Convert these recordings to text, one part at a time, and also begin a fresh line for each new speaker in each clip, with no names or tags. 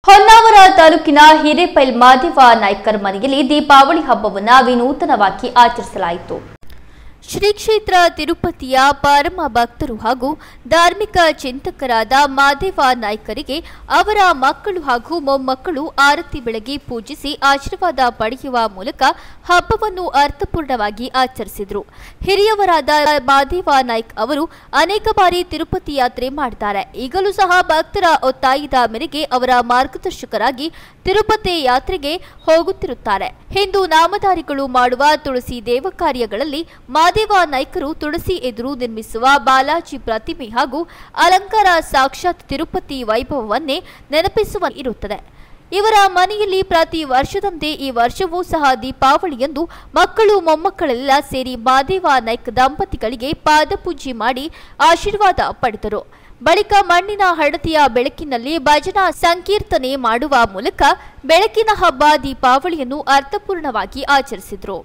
ಹೊನ್ನಾವರ ತಾಲೂಕಿನ ಹಿರೇಪೈಲ್ ಮಾದೇವ ನಾಯ್ಕರ್ ಮನೆಯಲ್ಲಿ ದೀಪಾವಳಿ ಹಬ್ಬವನ್ನು ವಿನೂತನವಾಗಿ ಆಚರಿಸಲಾಯಿತು ಶ್ರೀ ಕ್ಷೇತ್ರ ತಿರುಪತಿಯ ಪರಮ ಭಕ್ತರು ಹಾಗೂ ಧಾರ್ಮಿಕ ಚಿಂತಕರಾದ ಮಾದೇವ ನಾಯ್ಕರಿಗೆ ಅವರ ಮಕ್ಕಳು ಹಾಗೂ ಮೊಮ್ಮಕ್ಕಳು ಆರತಿ ಬೆಳಗ್ಗೆ ಪೂಜಿಸಿ ಆಶೀರ್ವಾದ ಪಡೆಯುವ ಮೂಲಕ ಹಬ್ಬವನ್ನು ಅರ್ಥಪೂರ್ಣವಾಗಿ ಆಚರಿಸಿದರು ಹಿರಿಯವರಾದ ಮಾದೇವ ನಾಯ್ಕ್ ಅವರು ಅನೇಕ ಬಾರಿ ತಿರುಪತಿ ಯಾತ್ರೆ ಮಾಡಿದ್ದಾರೆ ಈಗಲೂ ಸಹ ಭಕ್ತರ ಒತ್ತಾಯದ ಮೇರೆಗೆ ಅವರ ಮಾರ್ಗದರ್ಶಕರಾಗಿ ತಿರುಪತಿ ಯಾತ್ರೆಗೆ ಹೋಗುತ್ತಿರುತ್ತಾರೆ ಹಿಂದೂ ನಾಮಧಾರಿಗಳು ಮಾಡುವ ತುಳಸಿ ದೇವ ಕಾರ್ಯಗಳಲ್ಲಿ ಮಾದೇವ ನಾಯ್ಕರು ತುಳಸಿ ಎದುರು ನಿರ್ಮಿಸುವ ಬಾಲಾಜಿ ಪ್ರತಿಮೆ ಹಾಗೂ ಅಲಂಕಾರ ಸಾಕ್ಷಾತ್ ತಿರುಪತಿ ವೈಭವವನ್ನೇ ನೆನಪಿಸುವ ಇರುತ್ತದೆ ಇವರ ಮನೆಯಲ್ಲಿ ಪ್ರತಿ ವರ್ಷದಂತೆ ಈ ವರ್ಷವೂ ಸಹ ದೀಪಾವಳಿಯಂದು ಮಕ್ಕಳು ಮೊಮ್ಮಕ್ಕಳೆಲ್ಲ ಸೇರಿ ಮಾದೇವ ನಾಯ್ಕ್ ದಂಪತಿಗಳಿಗೆ ಪಾದಪೂಜೆ ಮಾಡಿ ಆಶೀರ್ವಾದ ಪಡೆದರು ಬಳಿಕ ಮಣ್ಣಿನ ಹಡತೆಯ ಬೆಳಕಿನಲ್ಲಿ ಭಜನಾ ಸಂಕೀರ್ತನೆ ಮಾಡುವ ಮೂಲಕ ಬೆಳಕಿನ ಹಬ್ಬ ದೀಪಾವಳಿಯನ್ನು ಅರ್ಥಪೂರ್ಣವಾಗಿ ಆಚರಿಸಿದರು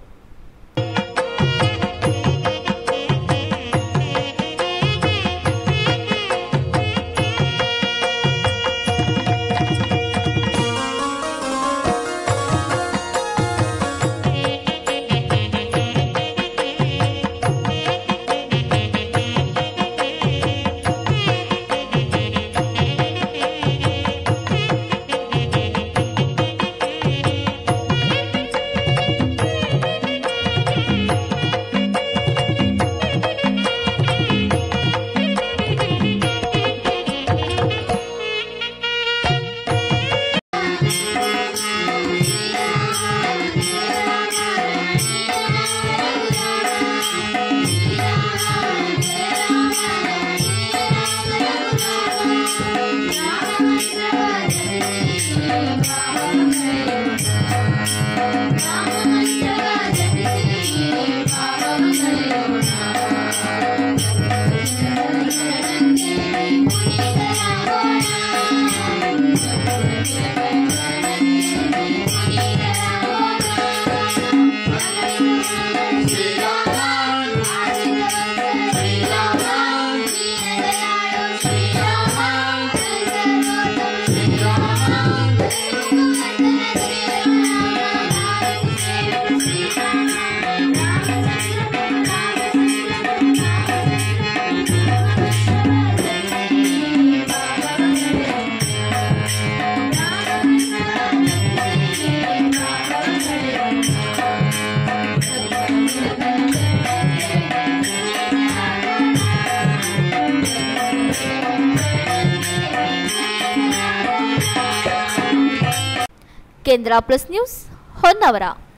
ಕೇಂದ್ರ ಪ್ಲಸ್ ನ್ಯೂಸ್ ಹೊನ್ನವರ